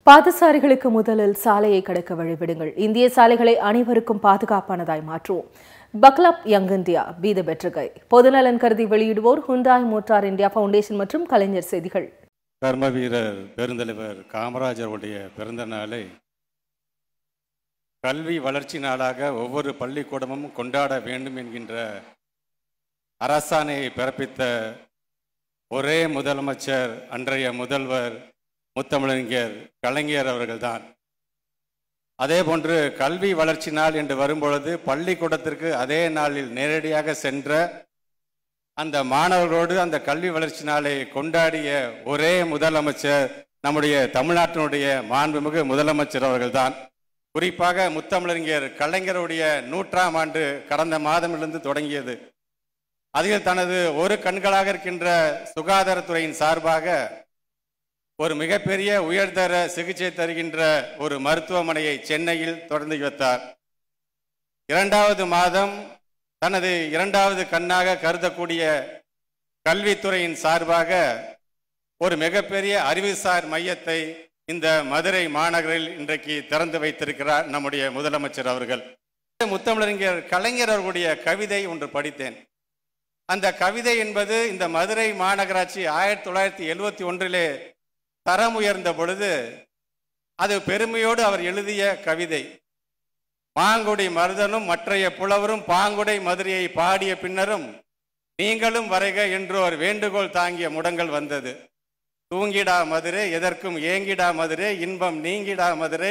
பாதசாரிகளுக்கு முதலில் சாலையை கடக்க வழிவிடுங்கள் இந்திய சாலைகளை அனைவருக்கும் பாதுகாப்பானதாய் மாற்றுவோம் buckle up young India be the better guy பொதுநலன் கருதி வெளியிடுவோர் ஹுண்டாய் மோட்டார் இந்தியா ஃபவுண்டேஷன் மற்றும் கலைஞர் செய்திகள் கர்ம வீரர் பெருந்தலைவர் காமராஜருடைய பிறந்த நாளை கல்வி வளர்ச்சி நாளாக ஒவ்வொரு பள்ளிக்கூடமும் கொண்டாட வேண்டும் என்கின்ற அரசாணையை பிறப்பித்த ஒரே முதலமைச்சர் அன்றைய முதல்வர் முத்தமிழறிஞர் கலைஞர் அவர்கள்தான் அதே போன்று கல்வி வளர்ச்சி நாள் என்று வரும்பொழுது பள்ளிக்கூடத்திற்கு அதே நாளில் நேரடியாக சென்ற அந்த மாணவர்களோடு அந்த கல்வி வளர்ச்சி நாளை கொண்டாடிய ஒரே முதலமைச்சர் நம்முடைய தமிழ்நாட்டினுடைய மாண்புமிகு முதலமைச்சர் அவர்கள்தான் குறிப்பாக முத்தமிழறிஞர் கலைஞருடைய நூற்றாம் ஆண்டு கடந்த மாதமிலிருந்து தொடங்கியது அதில் தனது ஒரு கண்களாக இருக்கின்ற சுகாதாரத்துறையின் சார்பாக ஒரு மிகப்பெரிய உயர்தர சிகிச்சை தருகின்ற ஒரு மருத்துவமனையை சென்னையில் தொடர்ந்து வைத்தார் இரண்டாவது மாதம் தனது இரண்டாவது கண்ணாக கருதக்கூடிய கல்வித்துறையின் சார்பாக ஒரு மிகப்பெரிய அறிவுசார் மையத்தை இந்த மதுரை மாநகரில் இன்றைக்கு திறந்து வைத்திருக்கிறார் நம்முடைய முதலமைச்சர் அவர்கள் முத்தமிழறிஞர் கலைஞர் அவர்களுடைய கவிதை ஒன்று படித்தேன் அந்த கவிதை என்பது இந்த மதுரை மாநகராட்சி ஆயிரத்தி தொள்ளாயிரத்தி எழுவத்தி ஒன்றிலே தரம் உயர்ந்த பொழுது அது பெருமையோடு அவர் எழுதிய கவிதை மாங்குடி மருதனும் மற்றைய புலவரும் பாங்குடை மதுரையை பாடிய பின்னரும் நீங்களும் வரைக என்று ஒரு வேண்டுகோள் தாங்கிய முடங்கள் வந்தது தூங்கிடா மதுரை எதற்கும் ஏங்கிடா மதுரை இன்பம் நீங்கிடா மதுரை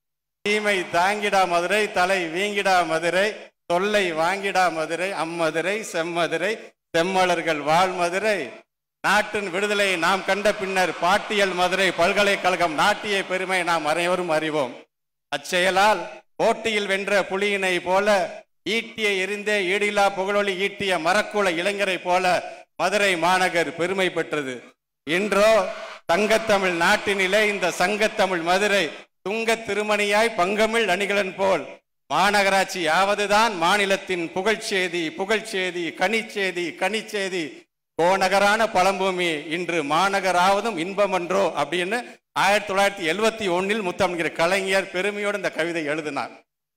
தீமை தாங்கிடா மதுரை தலை வீங்கிடா மதுரை தொல்லை வாங்கிடா மதுரை அம்மதுரை செம்மதுரை செம்மலர்கள் வாழ் மதுரை நாட்டின் விடுதலை நாம் கண்ட பின்னர் பாட்டியல் மதுரை பல்கலைக்கழகம் நாட்டிய பெருமை நாம் அனைவரும் அறிவோம் அச்செயலால் போட்டியில் வென்ற புலியினை போல ஈட்டிய எரிந்தே ஈடிலா புகழொலி ஈட்டிய மரக்குல இளைஞரை போல மதுரை மாநகர் பெருமை பெற்றது இன்றோ தங்கத்தமிழ் நாட்டினிலே இந்த சங்கத்தமிழ் மதுரை துங்க திருமணியாய் பங்கமிழ் அணிகளன் போல் மாநகராட்சி யாவதுதான் மாநிலத்தின் புகழ்ச்செய்தி புகழ்ச்செய்தி கனிச்செய்தி கனிச்செய்தி கோநகரான பழம்பூமி இன்று மாநகராவதும் இன்பமன்றோ அப்படின்னு ஆயிரத்தி தொள்ளாயிரத்தி எழுவத்தி ஒன்னில் முத்தமிழ் கலைஞர் பெருமையோடு இந்த கவிதை எழுதினார்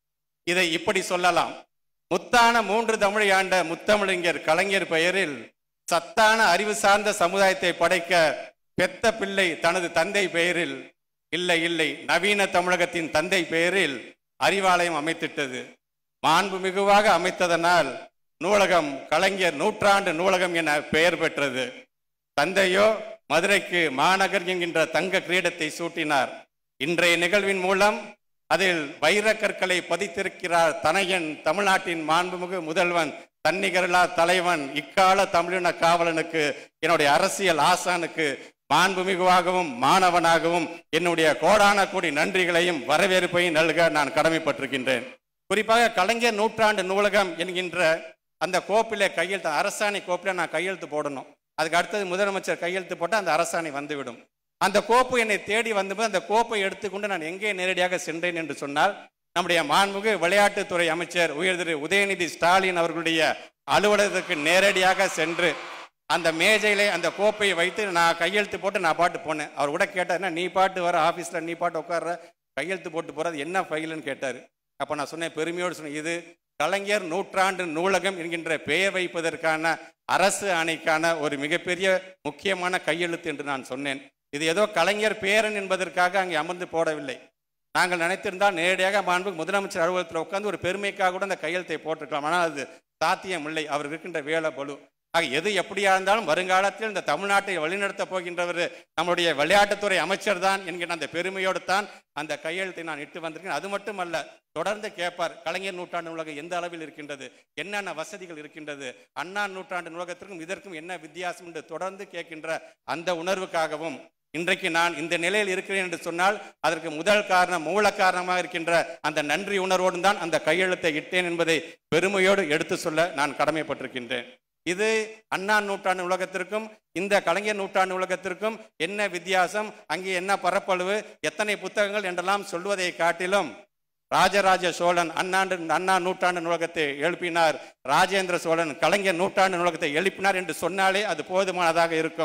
இதை இப்படி சொல்லலாம் முத்தான மூன்று தமிழை ஆண்ட முத்தமிழறிஞர் கலைஞர் பெயரில் சத்தான அறிவு சார்ந்த சமுதாயத்தை படைக்க பெத்த பிள்ளை தனது தந்தை பெயரில் இல்லை இல்லை நவீன தமிழகத்தின் தந்தை பெயரில் அறிவாலயம் அமைத்திட்டது மாண்பு மிகுவாக அமைத்ததனால் நூலகம் கலைஞர் நூற்றாண்டு நூலகம் என பெயர் பெற்றது தந்தையோ மதுரைக்கு மாநகர் என்கின்ற தங்க கிரீடத்தை சூட்டினார் இன்றைய நிகழ்வின் மூலம் அதில் வைர கற்களை பதித்திருக்கிறார் தனையன் தமிழ்நாட்டின் மாண்புமிகு முதல்வன் தன்னிகரலா தலைவன் இக்கால தமிழின காவலனுக்கு என்னுடைய அரசியல் ஆசானுக்கு மாண்புமிகுவாகவும் மாணவனாகவும் என்னுடைய கோடான கோடி நன்றிகளையும் வரவேற்பையும் நல்க நான் கடமைப்பட்டிருக்கின்றேன் குறிப்பாக கலைஞர் நூற்றாண்டு நூலகம் என்கின்ற அந்த கோப்பிலே கையெழுத்து அரசாணை கோப்பில் நான் கையெழுத்து போடணும் அதுக்கு அடுத்தது முதலமைச்சர் கையெழுத்து போட்டால் அந்த அரசாணை வந்துவிடும் அந்த கோப்பு என்னை தேடி வந்தபோது அந்த கோப்பை எடுத்துக்கொண்டு நான் எங்கே நேரடியாக சென்றேன் என்று சொன்னால் நம்முடைய மாண்புமிகு விளையாட்டுத்துறை அமைச்சர் உயர் திரு உதயநிதி ஸ்டாலின் அவர்களுடைய அலுவலகத்துக்கு நேரடியாக சென்று அந்த மேஜையிலே அந்த கோப்பையை வைத்து நான் கையெழுத்து போட்டு நான் பாட்டு போனேன் அவர் கூட கேட்டார் நீ பாட்டு வர ஆஃபீஸில் நீ பாட்டு உட்கார்ற கையெழுத்து போட்டு போகிறது என்ன ஃபைலுன்னு கேட்டார் அப்போ நான் சொன்னேன் பெருமையோடு சொன்னேன் இது கலைஞர் நூற்றாண்டு நூலகம் என்கின்ற பெயர் வைப்பதற்கான அரசு ஆணைக்கான ஒரு மிகப்பெரிய முக்கியமான கையெழுத்து என்று நான் சொன்னேன் இது ஏதோ கலைஞர் பேரன் என்பதற்காக அங்கே அமர்ந்து போடவில்லை நாங்கள் நினைத்திருந்தால் நேரடியாக மாண்பு முதலமைச்சர் அலுவலகத்தில் உட்கார்ந்து ஒரு பெருமைக்காக கூட அந்த கையெழுத்தை போட்டிருக்கலாம் ஆனால் அது சாத்தியம் இல்லை அவர் இருக்கின்ற வேலை பலு ஆக எது எப்படியா இருந்தாலும் வருங்காலத்தில் இந்த தமிழ்நாட்டை வழிநடத்தப் போகின்றவர் நம்முடைய விளையாட்டுத்துறை அமைச்சர் தான் என்கிற அந்த பெருமையோடு தான் அந்த கையெழுத்தை நான் இட்டு வந்திருக்கேன் அது மட்டுமல்ல தொடர்ந்து கேட்பார் கலைஞர் நூற்றாண்டு நூலகம் எந்த அளவில் இருக்கின்றது என்னென்ன வசதிகள் இருக்கின்றது அண்ணா நூற்றாண்டு நூலகத்திற்கும் இதற்கும் என்ன வித்தியாசம் என்று தொடர்ந்து கேட்கின்ற அந்த உணர்வுக்காகவும் இன்றைக்கு நான் இந்த நிலையில் இருக்கிறேன் என்று சொன்னால் அதற்கு முதல் காரணம் மூல காரணமாக இருக்கின்ற அந்த நன்றி உணர்வோடு தான் அந்த கையெழுத்தை இட்டேன் என்பதை பெருமையோடு எடுத்து சொல்ல நான் கடமைப்பட்டிருக்கின்றேன் இது அண்ணா நூற்றாண்டு உலகத்திற்கும் இந்த கலைஞர் நூற்றாண்டு உலகத்திற்கும் என்ன வித்தியாசம் அங்கே என்ன பரப்பளவு எத்தனை புத்தகங்கள் என்றெல்லாம் சொல்வதை காட்டிலும் ராஜராஜ சோழன் அண்ணாண்டு அண்ணா நூற்றாண்டு நூலகத்தை எழுப்பினார் ராஜேந்திர சோழன் கலைஞர் நூற்றாண்டு நூலகத்தை எழுப்பினார் என்று சொன்னாலே அது போதுமானதாக இருக்கும்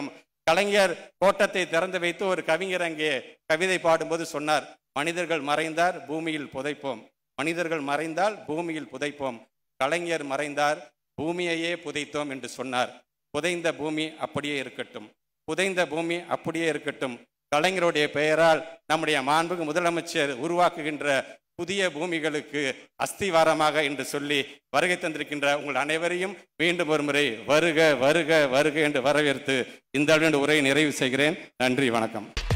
கலைஞர் கோட்டத்தை திறந்து வைத்து ஒரு கவிஞர் அங்கே கவிதை பாடும்போது சொன்னார் மனிதர்கள் மறைந்தார் பூமியில் புதைப்போம் மனிதர்கள் மறைந்தால் பூமியில் புதைப்போம் கலைஞர் மறைந்தார் பூமியையே புதைத்தோம் என்று சொன்னார் புதைந்த பூமி அப்படியே இருக்கட்டும் புதைந்த பூமி அப்படியே இருக்கட்டும் கலைஞருடைய பெயரால் நம்முடைய மாண்புக்கு முதலமைச்சர் உருவாக்குகின்ற புதிய பூமிகளுக்கு அஸ்திவாரமாக என்று சொல்லி வருகை தந்திருக்கின்ற உங்கள் அனைவரையும் மீண்டும் ஒரு முறை வருக வருக வருக என்று வரவேற்று இந்த அளவு உரையை நிறைவு செய்கிறேன் நன்றி வணக்கம்